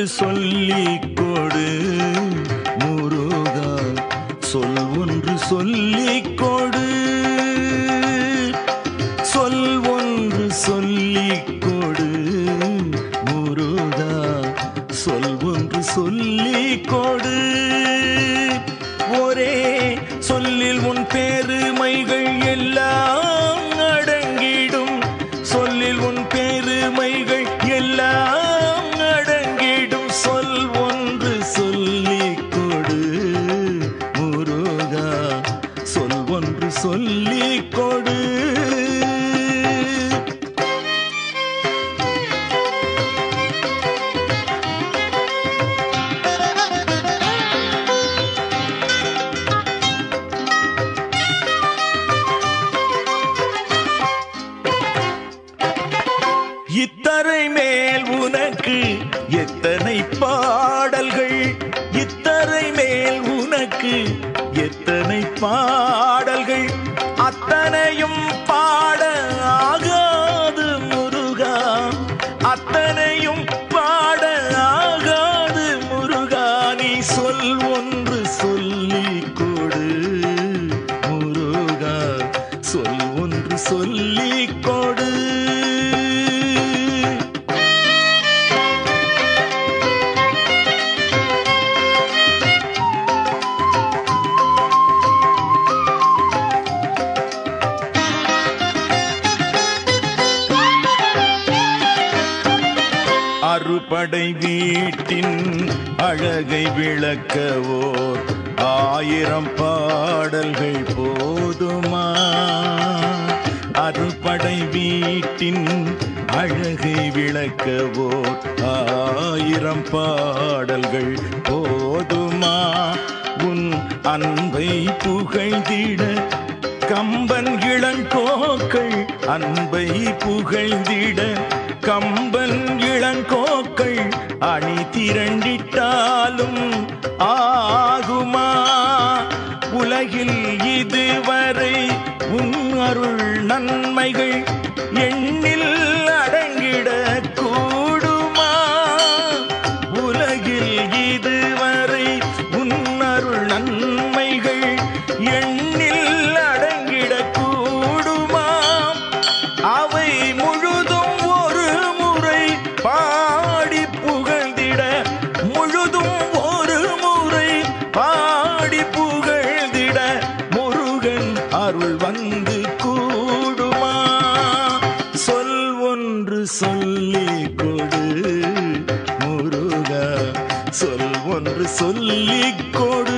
சொல்லிக் கொடு முருகா சொல் ஒன்று சொல்லிக் கொடு சொல் ஒன்று சொல்லிக் கொடு முருகா சொல் ஒன்று சொல்லிக் கொடு ஒரே சொல்லில் உன் பெருமைகள் எல்லாம் அடங்கிடும் சொல்லில் உன் பெருமைகள் எல்லாம் அடங்கிடும் சொல் ஒன்று சொல்லிக் கொடு முருகா சொல் ஒன்று சொல்லிக் கொடு இத்தரை மேல் உனக்கு எத்தனை பாடல்கள் இத்தரை மேல் உனக்கு எத்தனை பாடல்கள் அத்தனையும் பாட ஆகாது முருகா அத்தனையும் பாட ஆகாது முருகா நீ சொல் ஒன்று சொல்லிக் கொடு முருகா சொல் ஒன்று சொல்லிக் கொடு அறுபடை வீட்டின் அழகை விளக்கவோர் ஆயிரம் பாடல்கள் போதுமா அறுபடை வீட்டின் அழகை விளக்கவோர் ஆயிரம் பாடல்கள் போதுமா உன் அன்பை புகழ்ந்திட கம்பன் இளங்கோக்கள் அன்பை புகழ்ந்திட கம்பன் இளங்கோக்கள் அணி திரண்டிட்டாலும் ஆகுமா உலகில் இதுவரை உன் அருள் நன்மைகள் எண்ணில் அடங்கிட கூடுமா உலகில் இதுவரை உன் அருள் நன்மைகள் எண்ணில் அடங்கிட கூடுமா அவை முழுதும் ஒரு முறை பாடி புகழ்ந்திட முழுதும் ஒரு முறை பாடி புகழ்ந்திட முருகன் அருள் வந்து கூடுமா சொல் ஒன்று சொல்லிக் கொடு முருகா சொல் ஒன்று சொல்லிக் கொடு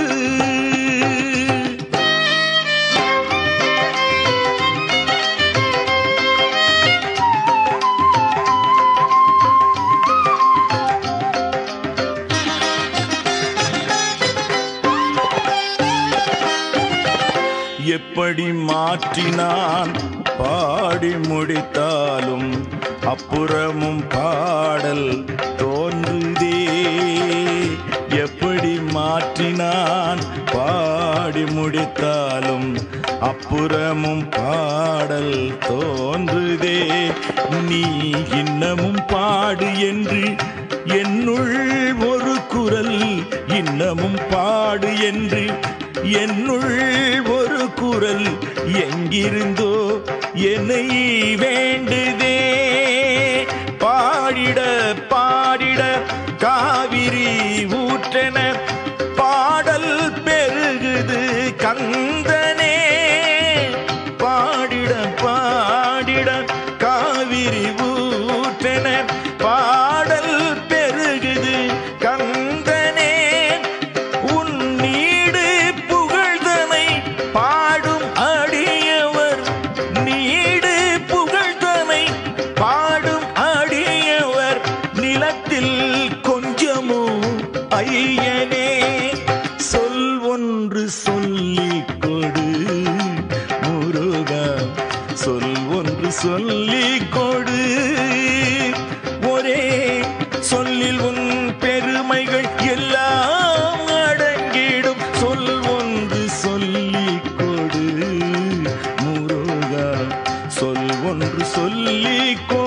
எப்படி மாற்றினான் பாடி முடித்தாலும் அப்புறமும் பாடல் தோன்றுதே எப்படி மாற்றினான் பாடி முடித்தாலும் அப்புறமும் பாடல் தோன்றுதே நீ இன்னமும் பாடு என்று என்னுள் ஒரு குரல் இன்னமும் பாடு என்று என்னுள் ஒரு குரல் எங்கிருந்தோ என்னை வேண்டுதே பாடிட பாடிட காவிரி ஊற்றென பாடல் பெருகுது கந்தனே பாடிட பாடிட காவிரி ஊற்றென பாடல் பெருகுது கந்தனே உன் நீடு புகழ்தனை பாடும் அடியவர் நீடு புகழ்தனை பாடும் அடியவர் நிலத்தில் கொஞ்சமோ ஐயனே சொல் ஒன்று சொல்லிக் கொடு முருகா சொல் ஒன்று சொல்லிக் கொடு ஒரே சொல்லில் உன் பெருமைகள் எல்லாம் அடங்கிடும் சொல் ஒன்று சொல்லிக் கொடு முருகா சொல் ஒன்று சொல்லிக் கொடு